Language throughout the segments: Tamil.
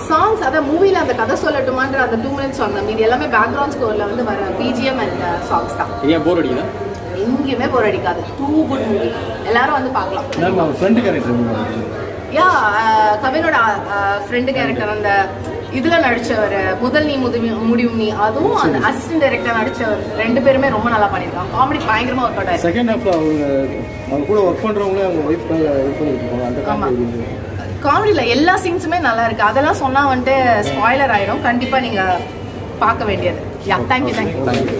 சாங்ஸ் அதான் மூவில அந்த கதை சொல்லட்டுமான்ற அந்த டூ மினிட்ஸ் சாங் தான் மீதி எல்லாமே பேக்ரவுண்ட் ஸ்கோர்ல வந்து வர பிஜிஎம் அண்ட் சாங்ஸ் தான் ஏன் போர் அடிக்குதா எங்கேயுமே போர் அடிக்காது டூ குட் மூவி எல்லாரும் வந்து பார்க்கலாம் மேம் அவர் ஃப்ரெண்டு கேரக்டர் யா அஹ், கவினோட ஃப்ரெண்டு கேரக்டர் அந்த இதுல நடிச்சவர் முதல் நீ முதுமி முடியும் நீ அதுவும் அந்த அசிஸ்டன்ட் டைரக்டர் நடிச்சவர் ரெண்டு பேருமே ரொம்ப நல்லா பண்ணிருக்காங்க காமெடி பயங்கரமா ஒர்க் அவுட் ஆயிருக்கு செகண்ட் ஹாஃப்ல அவங்க அவங்க கூட ஒர்க் பண்றவங்களே அவங்க ஒய்ஃப்காக இது பண்ணிட்டு இருப்பாங்க அந்த ஆமா. காமெடி காமெடியில எல்லா சீன்ஸுமே நல்லா இருக்கு அதெல்லாம் சொன்னா வந்துட்டு ஸ்பாய்லர் ஆயிடும் கண்டிப்பா நீங்க பார்க்க வேண்டியது யா தேங்க்யூ தேங்க்யூ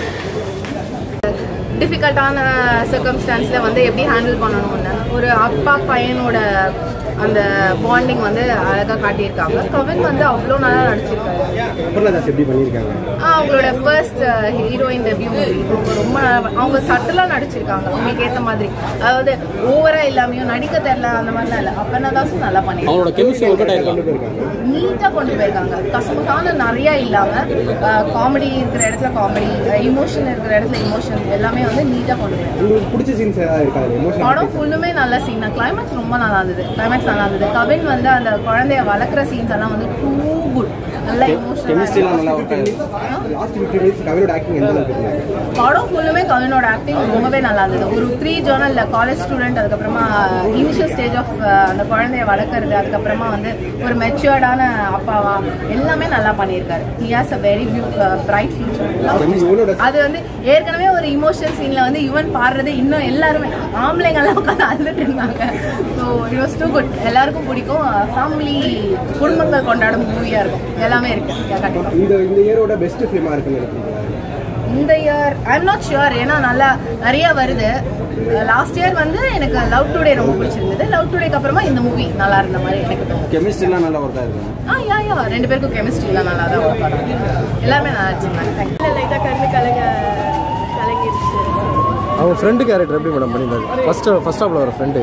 டிஃபிகல்ட்டான சர்க்கம்ஸ்டான்ஸில் வந்து எப்படி ஹேண்டில் பண்ணணும்னு ஒரு அப்பா பையனோட அந்த பாண்டிங் வந்து அழகாக காட்டியிருக்காங்க கவின் வந்து அவ்வளோ நல்லா நடிச்சிருக்காரு பிரபலதாஸ் எப்படி பண்ணியிருக்காங்க ஆ, அவங்களோட ஃபர்ஸ்ட் ஹீரோயின் டெபியூ அவங்க ரொம்ப நல்லா- அவங்க சட்டலாக நடிச்சிருக்காங்க அவங்களுக்கு ஏற்ற மாதிரி அதாவது ஓவரா இல்லாமையும் நடிக்க தெரியல அந்த மாதிரிலாம் இல்லை அப்பனா தான் நல்லா பண்ணிருக்காங்க அவங்களோட கெமிஸ்ட்ரி ஒர்க் அவுட் ஆயிருக்காங்க போயிருக்காங்க நீட்டாக கொண்டு போயிருக்காங்க கசமுசான நிறைய இல்லாமல் காமெடி இருக்கிற இடத்துல காமெடி இமோஷன் இருக்கிற இடத்துல இமோஷன் எல்லாமே வந்து நீட்டாக கொண்டு போயிருக்காங்க உங்களுக்கு பிடிச்ச சீன்ஸ் ஏதாவது இருக்கா எமோஷனல் படம் ஃபுல்லுமே நல்ல சீன் தான் கிளைமேக்ஸ் ரொம்ப நல்லா இருந்தது கிளைமேக்ஸ் நல்லா இருந்தது கவின் வந்து அந்த குழந்தைய வளர்க்குற சீன்ஸ் எல்லாம் வந்து டூ குட் நல்ல கெமிஸ்ட்ரிலாம் நல்லா இமோஷனல் ஒர்க் ஆகுது லாஸ்ட் ஃபிஃப்டி மினிட்ஸ் கவினோட ஆக்டிங் எந்த அளவுக்கு இருந்தாங்க படம் ஃபுல்லுமே கவினோட ஆக்டிங் ரொம்பவே நல்லா இருந்தது ஒரு த்ரீ ஜேர்னல் காலேஜ் ஸ்டூடெண்ட் அதுக்கப்புறமா இனிஷியல் ஸ்டேஜ் ஆஃப் அந்த குழந்தைய வளர்க்குறது அதுக்கப்புறமா வந்து ஒரு மெச்சூர்டான அப்பாவா எல்லாமே நல்லா பண்ணியிருக்காரு he has a very bright future இவனோட அது வந்து ஏற்கனவே ஒரு இமோஷனல் சீன்ல வந்து யுவன் பாடுறது இன்னும் எல்லாருமே ஆம்பளைங்க எல்லாம் உட்காந்து அழுதுட்டு இருந்தாங்க so it was too good எல்லாருக்கும் பிடிக்கும் ஃபேமிலி குடும்பங்கள் கொண்டாடும் மூவியா இருக்கும் எல்லாமே இருக்கு Yeah, கண்டிப்பா இந்த இந்த இயரோட பெஸ்ட் ஃபிலிமா இருக்குன்னு நினைக்கிறீங்களா இந்த year I am not sure ஏன்னா நல்லா நிறைய வருது லாஸ்ட் இயர் வந்து எனக்கு லவ் டுடே ரொம்ப பிடிச்சிருந்தது லவ் டுடேக்கு அப்புறமா இந்த மூவி நல்லா இருந்த மாதிரி எனக்கு தோணுது கெமிஸ்ட்ரிலாம் நல்லா ஒர்க் ஆயிருக்காங்க ஆ யா யா ரெண்டு பேருக்கும் கெமிஸ்ட்ரிலாம் நல்லா தான் work out ஆகுது. எல்லாருமே நல்லா வச்சிருந்தாங்க தேங்க்யூ லைட்டாக கண்ணு கலங்க கலங்கிருச்சு அவங்க ஃப்ரெண்டு கேரக்டர் எப்படி மேடம் பண்ணியிருந்தாரு ஃபர்ஸ்ட் ஃபர்ஸ்ட் ஹாஃப்ல வர ஃப்ரெண்டு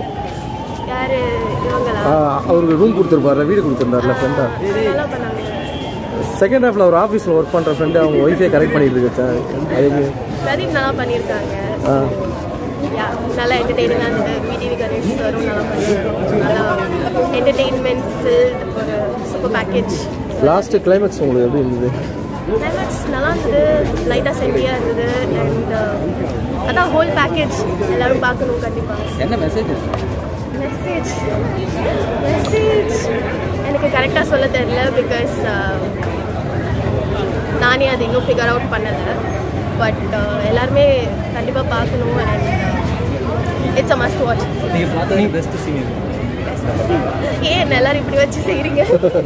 யாரு இவங்களா அவருக்கு ரூம் கொடுத்துருப்பாரு வீடு கொடுத்துருந்தாருல ஃப்ரெண்டா நல்லா பண்ணாங்க செகண்ட் ஹாஃப்ல அவர் ஆஃபீஸில் ஒர்க் பண்ணுற ஃப்ரெண்டு அவங்க ஒய்ஃபே கரெக்ட் பண்ணிட்டு இருக்கு அது எப்படி? பிரதீப் நல்லா பண்ணியிருக்காங்க ஆ யா நல்லா என்டர்டெய்னிங்காக இருந்தது விடிவி கணேஷ் சாரும் நல்லா பண்ணியிருக்காங்க நல்லா என்டர்டெயின்மெண்ட் ஃபில்ட் ஒரு சூப்பர் பேக்கேஜ் லாஸ்ட் கிளைமேக்ஸ் உங்களுக்கு எப்படி இருந்தது கிளைமேக்ஸ் நல்லா இருந்தது லைட்டாக சென்டியாக இருந்தது அண்ட் அதான் ஹோல் பேக்கேஜ் எல்லாரும் பார்க்கணும் கண்டிப்பாக என்ன மெசேஜ் மெசேஜ் மெசேஜ் எனக்கு கரெக்டாக சொல்ல தெரியல பிகாஸ் நானே அது இன்னும் ஃபிகர் அவுட் பண்ணலை பட் எல்லாருமே கண்டிப்பாக பார்க்கணும் and it's a must watch நீங்கள் பார்த்தீங்க பெஸ்ட் சீன் ஏன் எல்லாரும் இப்படி வச்சு செய்கிறீங்க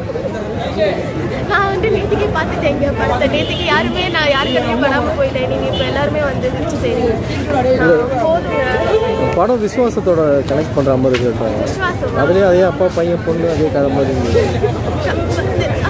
நான் வந்து நேற்றுக்கே பார்த்துட்டேங்க படத்தை நேற்றுக்கு யாருமே நான் யாருக்கிட்டையும் படாமல் போயிட்டேன் நீங்கள் இப்போ எல்லாருமே வந்து வச்சு செய்கிறீங்க நான் போதுங்க படம் விசுவாசத்தோட கனெக்ட் பண்ணுற மாதிரி இருக்கு விஸ்வாசமா அதுலேயே அதே அப்பா பையன் பொண்ணு அதே கதை மாதிரி இருந்தது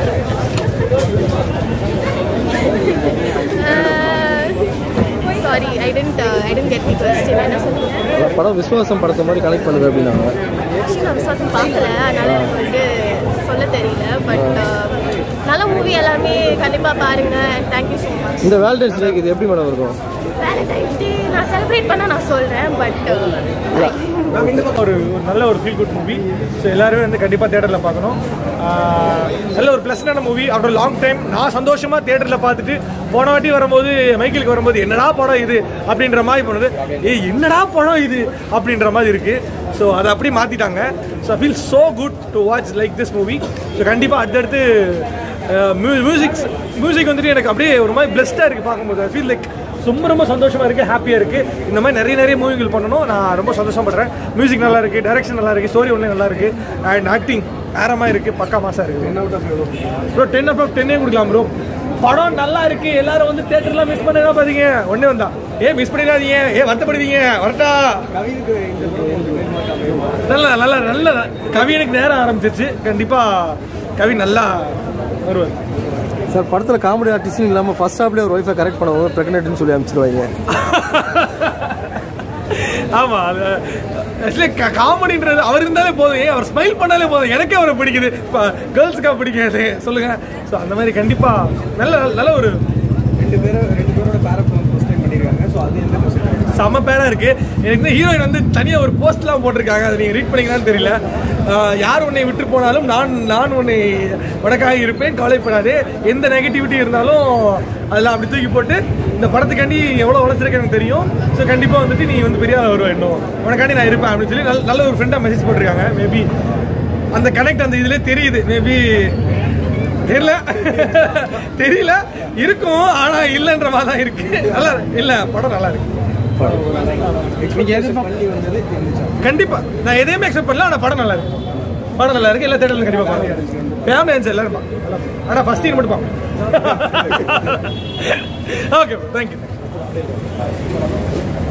sorry I didn't I didn't get the question என்ன சொன்னீங்க அந்த படம் விசுவாசம் படத்தை மாதிரி கனெக்ட் பண்ணுது அப்படின்னாங்க ஆக்சுவலி நான் விசுவாசம் பார்க்கல அதனால எனக்கு வந்து சொல்ல தெரியல பட் நல்ல மூவி எல்லாமே கண்டிப்பாக பாருங்க அண்ட் தேங்க்யூ ஸோ மச் இந்த வேலண்டைன்ஸ் டேக்கு இது எப்படி மேடம் இருக்கும் வேலண்டைன்ஸ் டே நான் செலிப்ரேட் பண்ண நான் சொல்கிறேன் பட் ஒரு ஒரு நல்ல ஒரு ஃபீல் குட் மூவி ஸோ எல்லாருமே வந்து கண்டிப்பாக தேட்டரில் பார்க்கணும் ஆஹ் நல்ல ஒரு ப்ளஸ்டான மூவி ஆஃப்டர் லாங் டைம் நான் சந்தோஷமாக தேட்டரில் பார்த்துட்டு போன வாட்டி வரும்போது மைக்கிலுக்கு வரும்போது என்னடா படம் இது அப்படின்ற மாதிரி போனது ஏய் என்னடா படம் இது அப்படின்ற மாதிரி இருக்குது ஸோ அதை அப்படி மாற்றிட்டாங்க so feel so good to watch like this movie so கண்டிப்பாக அடுத்தடுத்து மியூசிக்ஸ் மியூசிக் வந்துட்டு எனக்கு அப்படியே ஒரு மாதிரி பிளஸ்டாக இருக்குது பார்க்கும்போது ஐ ஃபீல் லைக் ரொம்ப ரொம்ப சந்தோஷமா இருக்கு ஹாப்பியா இருக்கு இந்த மாதிரி நிறைய நிறைய மூவிகள் பண்ணணும் நான் ரொம்ப சந்தோஷப்படுறேன் மியூசிக் நல்லா இருக்கு டைரக்ஷன் நல்லா இருக்கு ஸ்டோரி ஒன்று நல்லா இருக்கு அண்ட் ஆக்டிங் வேறமா இருக்கு பக்கா மாசா இருக்கு ப்ரோ டென் ஆஃப் டென்னே கொடுக்கலாம் ப்ரோ படம் நல்லா இருக்கு எல்லாரும் வந்து தேட்டர்லாம் மிஸ் பண்ணா பாத்தீங்க ஒண்ணே வந்தா ஏ மிஸ் பண்ணிடாதீங்க ஏ வருத்தப்படுவீங்க வரட்டா நல்ல நல்ல நல்ல கவினுக்கு நேரம் ஆரம்பிச்சிருச்சு கண்டிப்பா கவி நல்லா வருவார் சார் படத்தில் காமெடி ஆர்டிஸ்ட்னு இல்லாமல் ஃபர்ஸ்ட் ஹாப்லேயே ஒரு ஒய்ஃபை கரெக்ட் பண்ணுவாங்க ப்ரெக்னென்ட்னு சொல்லி அனுப்பிச்சிருவாங்க ஆமா அது ஆக்சுவலி காமெடின்றது அவர் இருந்தாலே போதும் ஏன் அவர் ஸ்மைல் பண்ணாலே போதும் எனக்கே அவரை பிடிக்குது இப்போ கேர்ள்ஸுக்கா பிடிக்காது சொல்லுங்க ஸோ அந்த மாதிரி கண்டிப்பா நல்ல நல்ல ஒரு ரெண்டு பேரும் ரெண்டு பேரோட பேரப்பம் ஃபர்ஸ்ட் டைம் பண்ணியிருக்காங்க ஸோ அது எந்த பொசிஷன் செம பேரா இருக்கு எனக்கு இந்த ஹீரோயின் வந்து தனியா ஒரு போஸ்ட்லாம் போட்டிருக்காங்க அதை நீங்க ரீட் பண்ணீங்களான்னு தெரியல ஆஹ், யார் உன்னை விட்டு போனாலும் நான் நான் உன்னை உனக்காக இருப்பேன் கவலைப்படாதே எந்த நெகட்டிவிட்டி இருந்தாலும் அதெல்லாம் அப்படி தூக்கி போட்டு இந்த படத்துக்காண்டி எவ்வளோ உழைச்சிருக்கேன் எனக்கு தெரியும் ஸோ கண்டிப்பாக வந்துட்டு நீ வந்து பெரிய ஆள் வருவ இன்னும் உனக்காண்டி நான் இருப்பேன் அப்படின்னு சொல்லி நல்ல நல்ல ஒரு ஃப்ரெண்டாக மெசேஜ் போட்டிருக்காங்க மேபி அந்த கனெக்ட் அந்த இதுல தெரியுது மேபி தெரியல தெரியல இருக்கும் ஆனா இல்லன்ற மாதிரி தான் இருக்கு நல்லா இல்ல படம் நல்லா இருக்கு நீங்க எதிர்பார்ப்பு வந்தது இருந்துச்சா கண்டிப்பா நான் எதையுமே எக்ஸ்பெக்ட் பண்ணல ஆனா படம் நல்லா இருக்கு படம் நல்லா இருக்கு எல்லா தேட்டர்ல கண்டிப்பா பாருங்க ஃபேமிலி ஆன்சர் எல்லாரும் பாருங்க. ஆனா ஃபர்ஸ்ட் சீன் மட்டும் பாருங்க ஓகே தேங்க்யூ